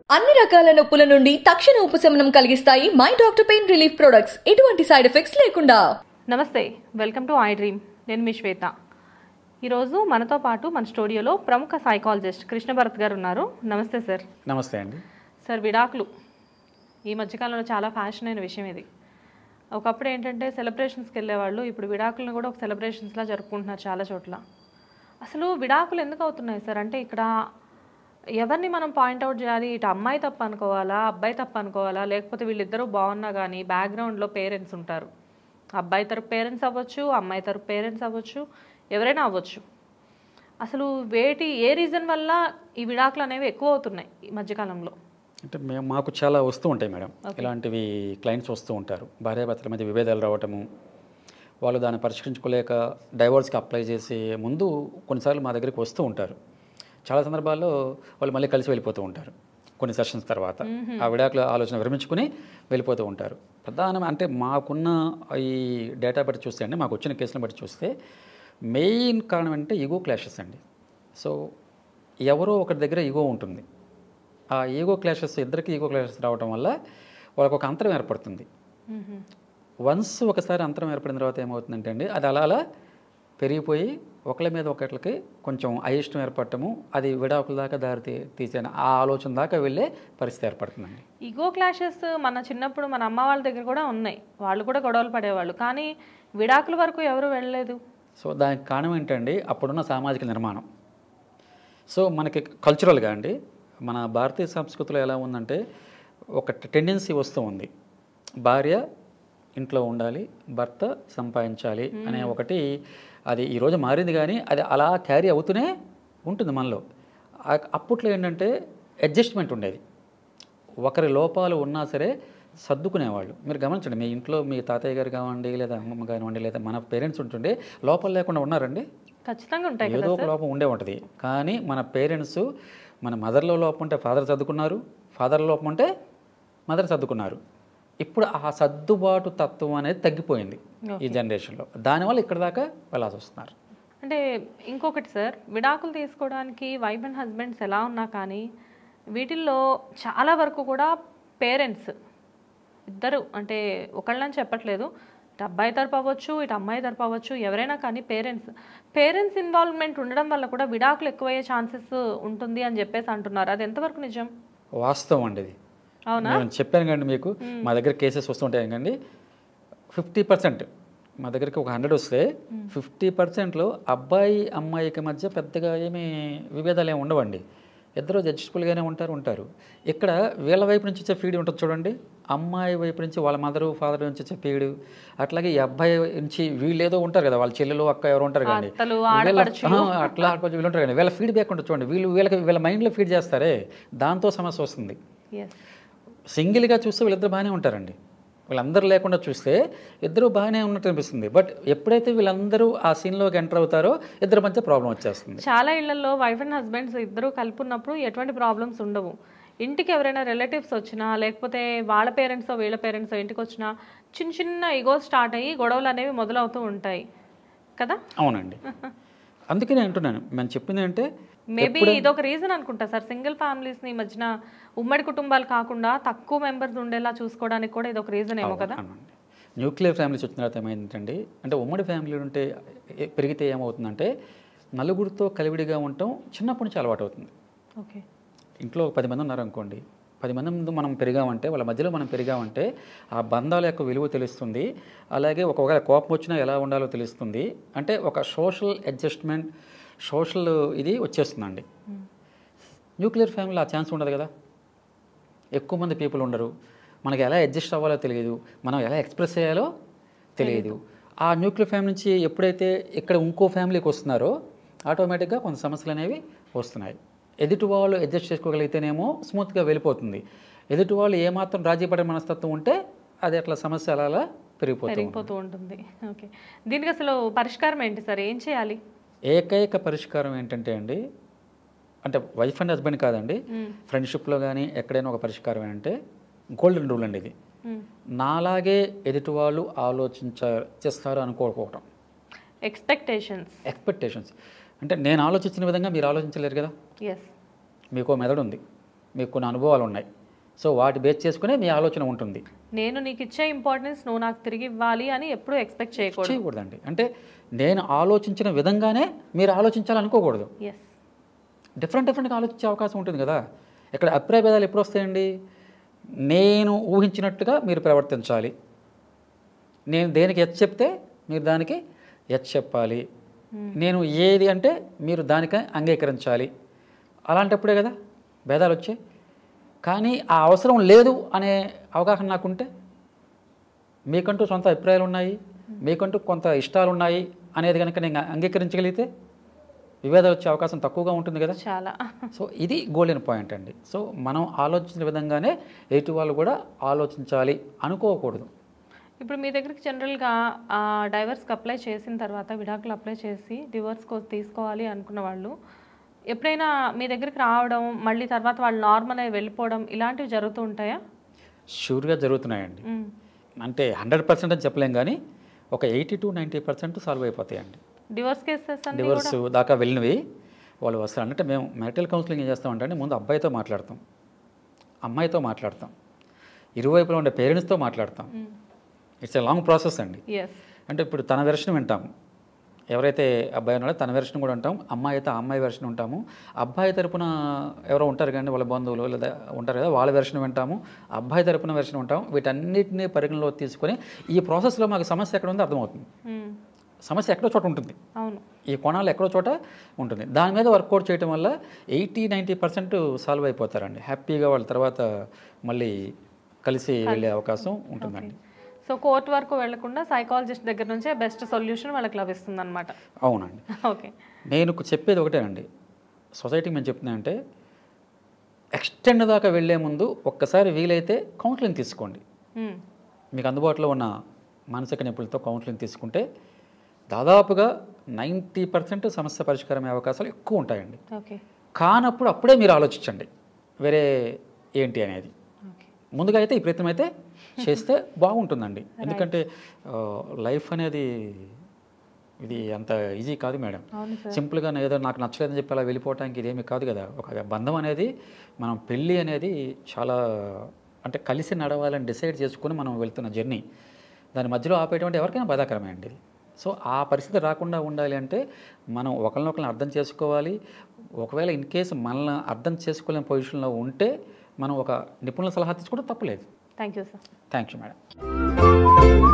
అన్ని రకాల నొప్పుల నుండి తక్షణ ఉపశమనం కలిగిస్తాయి my doctor pain relief products ఎటువంటి సైడ్ ఎఫెక్ట్స్ లేకుండా నమస్తే వెల్కమ్ టు ఐ డ్రీమ్ నేను మీ శ్వేత ఈరోజు మనతో పాటు మన స్టూడియోలో ప్రముఖ సైకాలజిస్ట్ కృష్ణ భరత్ గారు ఉన్నారు నమస్తే సార్ నమస్తే అండి సార్ విడాకులు ఈ మధ్యకాలంలో చాలా ఫ్యాషన్ అయిన విషయం ఇది ఒకప్పుడు ఏంటంటే సెలబ్రేషన్స్కి వెళ్ళేవాళ్ళు ఇప్పుడు విడాకులను కూడా ఒక సెలబ్రేషన్స్లా జరుపుకుంటున్నారు చాలా చోట్ల అసలు విడాకులు ఎందుకు అవుతున్నాయి సార్ అంటే ఇక్కడ ఎవరిని మనం పాయింట్అవుట్ చేయాలి ఇటు అమ్మాయి తప్పు అనుకోవాలా అబ్బాయి తప్పు అనుకోవాలా లేకపోతే వీళ్ళిద్దరూ బాగున్నా కానీ బ్యాక్గ్రౌండ్లో పేరెంట్స్ ఉంటారు అబ్బాయి తరపు పేరెంట్స్ అవ్వచ్చు అమ్మాయి తరపు పేరెంట్స్ అవ్వచ్చు ఎవరైనా అవ్వచ్చు అసలు వేటి ఏ రీజన్ వల్ల ఈ విడాకులు అనేవి ఎక్కువ అవుతున్నాయి ఈ మధ్యకాలంలో అంటే మేము మాకు చాలా వస్తూ ఉంటాయి మేడం ఇలాంటివి క్లయింట్స్ వస్తూ ఉంటారు భార్యాభర్తల మధ్య విభేదాలు రావటము వాళ్ళు దాన్ని పరిష్కరించుకోలేక డైవోర్స్కి అప్లై చేసే ముందు కొన్నిసార్లు మా దగ్గరికి వస్తూ ఉంటారు చాలా సందర్భాల్లో వాళ్ళు మళ్ళీ కలిసి వెళ్ళిపోతూ ఉంటారు కొన్ని సెషన్స్ తర్వాత ఆ విడాకుల ఆలోచన విరమించుకుని వెళ్ళిపోతూ ఉంటారు ప్రధానం అంటే మాకున్న ఈ డేటా బట్టి చూస్తే అండి మాకు వచ్చిన కేసులను బట్టి చూస్తే మెయిన్ కారణం అంటే ఈగో క్లాషెస్ అండి సో ఎవరో ఒకరి దగ్గర ఈగో ఉంటుంది ఆ ఈగో క్లాషెస్ ఇద్దరికి ఈగో క్లాషెస్ రావడం వల్ల వాళ్ళకు ఒక అంతరం ఏర్పడుతుంది వన్స్ ఒకసారి అంతరం ఏర్పడిన తర్వాత ఏమవుతుందంటే అండి అది అలా అలా పెరిగిపోయి ఒకళ్ళ మీద ఒకళ్ళకి కొంచెం అయిష్టం ఏర్పడటము అది విడాకుల దాకా దారి తీ తీసిన ఆ ఆలోచన దాకా వెళ్ళే పరిస్థితి ఏర్పడుతుందండి ఈగో క్లాషెస్ మన చిన్నప్పుడు మన అమ్మ వాళ్ళ దగ్గర కూడా ఉన్నాయి వాళ్ళు కూడా గొడవలు పడేవాళ్ళు కానీ విడాకుల వరకు ఎవరు వెళ్ళలేదు సో దానికి కారణం ఏంటండి అప్పుడున్న సామాజిక నిర్మాణం సో మనకి కల్చరల్గా అండి మన భారతీయ సంస్కృతిలో ఎలా ఉందంటే ఒక టెండెన్సీ వస్తూ ఉంది భార్య ఇంట్లో ఉండాలి భర్త సంపాదించాలి అనే ఒకటి అది ఈరోజు మారింది కానీ అది అలా క్యారీ అవుతూనే ఉంటుంది మనలో ఆ- అప్పట్లో ఏంటంటే అడ్జస్ట్మెంట్ ఉండేది ఒకరి లోపాలు ఉన్నా సరే సర్దుకునేవాళ్ళు మీరు గమనించండి మీ ఇంట్లో మీ తాతయ్య గారు కానివ్వండి లేదా అమ్మమ్మ కానివ్వండి లేదా మన పేరెంట్స్ ఉంటుండే లోపాలు లేకుండా ఉన్నారండి ఖచ్చితంగా ఉంటాయి ఏదో ఒక లోపం ఉండే ఉంటుంది కానీ మన పేరెంట్స్ మన మదర్లో లోపం ఉంటే ఫాదర్ సర్దుకున్నారు ఫాదర్ లోపం ఉంటే మదర్ సర్దుకున్నారు ఇప్పుడు ఆ సర్దుబాటు తత్వం అనేది తగ్గిపోయింది ఈ జనరేషన్లో దానివల్ల ఇక్కడ దాకా వెళ్ళాల్సి వస్తున్నారు అంటే ఇంకొకటి సార్ విడాకులు తీసుకోవడానికి వైఫ్ అండ్ హస్బెండ్స్ ఎలా ఉన్నా కానీ వీటిల్లో చాలా వరకు కూడా పేరెంట్స్ ఇద్దరు అంటే ఒకళ్ళని చెప్పట్లేదు ఇటు అబ్బాయి తరపు అవ్వచ్చు ఇటు అమ్మాయి తరపు అవ్వచ్చు ఎవరైనా కానీ పేరెంట్స్ పేరెంట్స్ ఇన్వాల్వ్మెంట్ ఉండడం వల్ల కూడా విడాకులు ఎక్కువయ్యే ఛాన్సెస్ ఉంటుంది అని చెప్పేసి అంటున్నారు అది ఎంతవరకు నిజం వాస్తవం అండి ఇది అవునా నేను చెప్పాను కండి మీకు మా దగ్గర కేసెస్ వస్తుంటాయి కండి ఫిఫ్టీ పర్సెంట్ మా దగ్గరికి ఒక హండ్రెడ్ వస్తే ఫిఫ్టీ పర్సెంట్లో అబ్బాయి అమ్మాయికి మధ్య పెద్దగా ఏమీ విభేదాలు ఏమి ఉండవండి ఇద్దరు జడ్జిబుల్గానే ఉంటారు ఉంటారు ఇక్కడ వీళ్ళ వైపు నుంచి వచ్చే ఫీడ్ ఉంటుంది చూడండి అమ్మాయి వైపు నుంచి వాళ్ళ మదరు ఫాదర్ నుంచి వచ్చే ఫీడ్ అట్లాగే ఈ అబ్బాయి నుంచి వీళ్ళు ఏదో ఉంటారు కదా వాళ్ళ చెల్లెలు అక్క ఎవరు ఉంటారు కానీ అత్తలు, వీళ్ళ- ఆ, అట్లా ఆడపడుచు వీళ్ళు ఉంటారు కానీ వీళ్ళ ఫీడ్బ్యాక్ ఉంటుంది చూడండి వీళ్ళు వీళ్ళకి వీళ్ళ మైండ్లో ఫీడ్ చేస్తారే దాంతో సమస్య వస్తుంది ఎస్ సింగిల్గా చూస్తే వీళ్ళిద్దరు బాగానే ఉంటారండి వీళ్ళందరూ లేకుండా చూస్తే ఇద్దరు బాగానే ఉన్నట్టు అనిపిస్తుంది బట్ ఎప్పుడైతే వీళ్ళందరూ ఆ సీన్లోకి ఎంటర్ అవుతారో ఇద్దరి మధ్య ప్రాబ్లం వచ్చేస్తుంది చాలా ఇళ్లలో వైఫ్ అండ్ హస్బెండ్స్ ఇద్దరు కలిపి ఉన్నప్పుడు ఎటువంటి ప్రాబ్లమ్స్ ఉండవు ఇంటికి ఎవరైనా రిలేటివ్స్ వచ్చినా లేకపోతే వాళ్ళ పేరెంట్స్ వీళ్ళ పేరెంట్స్ ఇంటికి వచ్చినా చిన్న చిన్న ఇగో స్టార్ట్ అయ్యి గొడవలు అనేవి మొదలవుతూ ఉంటాయి కదా అవునండి అందుకనే అంటున్నాను మేము చెప్పింది అంటే మేబీ ఇదొక రీజన్ అనుకుంటా సార్ సింగిల్ ఫ్యామిలీస్ని ఈ మధ్యన ఉమ్మడి కుటుంబాలు కాకుండా తక్కువ మెంబర్స్ ఉండేలా చూసుకోవడానికి కూడా ఇదొక రీజన్ ఏమో కదా అవునండి న్యూక్లియర్ ఫ్యామిలీస్ వచ్చిన తర్వాత ఏమైందంటే అంటే ఉమ్మడి ఫ్యామిలీ ఉంటే ఏ- పెరిగితే ఏమవుతుందంటే నలుగురితో కలివిడిగా ఉండటం చిన్నప్పటి నుంచి అలవాటు అవుతుంది ఓకే ఇంట్లో ఒక పది మంది ఉన్నారు అనుకోండి పది మంది ముందు మనం పెరిగామంటే వాళ్ళ మధ్యలో మనం పెరిగామంటే ఆ బంధాల యొక్క విలువ తెలుస్తుంది అలాగే ఒకవేళ కోపం వచ్చినా ఎలా ఉండాలో తెలుస్తుంది అంటే ఒక సోషల్ అడ్జస్ట్మెంట్ సోషల్ ఇది వచ్చేస్తుందండి న్యూక్లియర్ ఫ్యామిలీ ఆ ఛాన్స్ ఉండదు కదా ఎక్కువ మంది పీపుల్ ఉండరు మనకి ఎలా అడ్జస్ట్ అవ్వాలో తెలియదు మనం ఎలా ఎక్స్ప్రెస్ చేయాలో తెలియదు ఆ న్యూక్లియర్ ఫ్యామిలీ నుంచి ఎప్పుడైతే ఇక్కడ ఇంకో ఫ్యామిలీకి వస్తున్నారో ఆటోమేటిక్గా కొంత సమస్యలు అనేవి వస్తున్నాయి ఎదుటి వాళ్ళు అడ్జస్ట్ చేసుకోగలిగితేనేమో స్మూత్గా వెళ్ళిపోతుంది ఎదుటి వాళ్ళు ఏమాత్రం రాజీ పడే మనస్తత్వం ఉంటే అది అట్లా సమస్య అలా అలా పెరిగిపోతుంది పెరిగిపోతూ ఉంటుంది ఓకే దీనికి అసలు పరిష్కారం ఏంటి సార్ ఏం చేయాలి ఏకైక పరిష్కారం ఏంటంటే అండి అంటే వైఫ్ అండ్ హస్బెండ్ కాదండి ఫ్రెండ్షిప్లో కానీ ఎక్కడైనా ఒక పరిష్కారం ఏంటంటే గోల్డెన్ రూల్ అండి ఇది మ్మ్. నాలాగే ఎదుటి వాళ్ళు ఆలోచించ చేస్తారు అనుకోకపోవటం ఎక్స్పెక్టేషన్స్ ఎక్స్పెక్టేషన్స్ అంటే నేను ఆలోచించిన విధంగా మీరు ఆలోచించలేరు కదా ఎస్ మీకు మెదడు ఉంది మీకు కొన్ని అనుభవాలు ఉన్నాయి సో వాటి బేస్ చేసుకునే మీ ఆలోచన ఉంటుంది నేను నీకు ఇచ్చే ఇంపార్టెన్స్ నువ్వు నాకు తిరిగి ఇవ్వాలి అని ఎప్పుడూ ఎక్స్పెక్ట్ చేయకూడదు చేయకూడదండి అంటే నేను ఆలోచించిన విధంగానే మీరు ఆలోచించాలనుకోకూడదు ఎస్ డిఫరెంట్ డిఫరెంట్గా ఆలోచించే అవకాశం ఉంటుంది కదా ఇక్కడ అభిప్రాయ భేదాలు ఎప్పుడు వస్తాయండి నేను ఊహించినట్టుగా మీరు ప్రవర్తించాలి నేను దేనికి ఎచ్ చెప్తే మీరు దానికి ఎచ్ చెప్పాలి నేను ఏది అంటే మీరు దానికి అంగీకరించాలి అలాంటప్పుడే కదా భేదాలు వచ్చాయి కానీ ఆ అవసరం లేదు అనే అవగాహన నాకుంటే మీకంటూ సొంత అభిప్రాయాలు ఉన్నాయి మీకంటూ కొంత ఇష్టాలు ఉన్నాయి అనేది కనుక నేను అంగీకరించగలిగితే విభేదాలు వచ్చే అవకాశం తక్కువగా ఉంటుంది కదా చాలా సో ఇది గోల్డెన్ పాయింట్ అండి సో మనం ఆలోచించిన విధంగానే ఎటు వాళ్ళు కూడా ఆలోచించాలి అనుకోకూడదు ఇప్పుడు మీ దగ్గరికి జనరల్గా డైవర్స్కి అప్లై చేసిన తర్వాత విడాకులు అప్లై చేసి డివోర్స్ కోసం తీసుకోవాలి అనుకున్న వాళ్ళు ఎప్పుడైనా మీ దగ్గరికి రావడం మళ్ళీ తర్వాత వాళ్ళు నార్మల్ అయి వెళ్ళిపోవడం ఇలాంటివి జరుగుతూ ఉంటాయా షూర్గా జరుగుతున్నాయండి మ్మ్. అంటే హండ్రెడ్ పర్సెంట్ అని చెప్పలేం కానీ ఒక eighty to ninety percent solve అయిపోతాయండి డివోర్స్ కేసెస్ అన్ని డివోర్స్ దాకా వెళ్ళినవి వాళ్ళు వస్తారు అంటే మేము మెరిటల్ కౌన్సిలింగ్ ఏం చేస్తామంటే అండి, ముందు అబ్బాయితో మాట్లాడతాం అమ్మాయితో మాట్లాడతాం ఇరువైపులో ఉండే పేరెంట్స్తో మాట్లాడతాం ఇట్స్ ఎ లాంగ్ ప్రాసెస్ అండి ఎస్ అంటే ఇప్పుడు తన వెర్షన్ వింటాం ఎవరైతే అబ్బాయి ఉన్నాడో తన వెర్షన్ కూడా ఉంటాం అమ్మాయి అయితే ఆ అమ్మాయి వెర్షన్ ఉంటాము అబ్బాయి తరపున ఎవరో ఉంటారు కానీ వాళ్ళ బంధువులు లేదా ఉంటారు కదా వాళ్ళ వెర్షన్ వింటాము అబ్బాయి తరపున వెర్షన్ ఉంటాం వీటన్నిటిని పరిగణలో తీసుకొని ఈ ప్రాసెస్లో మాకు సమస్య ఎక్కడ ఉందో అర్థమవుతుంది మ్మ్. సమస్య ఎక్కడో చోట ఉంటుంది అవును ఈ కోణాలు ఎక్కడో చోట ఉంటుంది దాని మీద వర్కౌట్ చేయడం వల్ల ఎయిటీ నైంటీ పర్సెంట్ సాల్వ్ అయిపోతారండి హ్యాపీగా వాళ్ళ తర్వాత మళ్ళీ కలిసి వెళ్ళే అవకాశం ఉంటుందండి సో కోర్ట్ వరకు వెళ్లకుండా సైకాలజిస్ట్ దగ్గర నుంచే బెస్ట్ సొల్యూషన్ వాళ్ళకి లభిస్తుంది అనమాట అవునండి ఓకే నేను చెప్పేది ఒకటేనండి సొసైటీకి మేము చెప్తున్నానంటే ఎక్స్టెండ్ దాకా వెళ్ళే ముందు ఒక్కసారి వీలైతే కౌన్సిలింగ్ తీసుకోండి మీకు అందుబాటులో ఉన్న మానసిక నిపుణులతో కౌన్సిలింగ్ తీసుకుంటే దాదాపుగా నైంటీ పర్సెంట్ సమస్య పరిష్కారం అయ్యే అవకాశాలు ఎక్కువ ఉంటాయండి ఓకే కానప్పుడు అప్పుడే మీరు ఆలోచించండి వేరే ఏంటి అనేది ఓకే ముందుగా అయితే ఈ ప్రయత్నం అయితే చేస్తే బాగుంటుందండి ఎందుకంటే లైఫ్ అనేది ఇది అంత ఈజీ కాదు మేడం అవును సార్ సింపుల్గా ఏదో నాకు నచ్చలేదని చెప్పి అలా వెళ్ళిపోవటానికి ఇదేమీ కాదు కదా ఒక బంధం అనేది మనం పెళ్ళి అనేది చాలా అంటే కలిసి నడవాలని డిసైడ్ చేసుకుని మనం వెళ్తున్న జర్నీ దాని మధ్యలో ఆపేటువంటి ఎవరికైనా బాధాకరమే అండి ఇది సో ఆ పరిస్థితి రాకుండా ఉండాలి అంటే మనం ఒకరినొకరిని అర్థం చేసుకోవాలి ఒకవేళ ఇన్ కేసు మనల్ని అర్థం చేసుకోలేని పొజిషన్లో ఉంటే మనం ఒక నిపుణుల సలహా తీసుకోవడం తప్పులేదు thank you sir thank you madam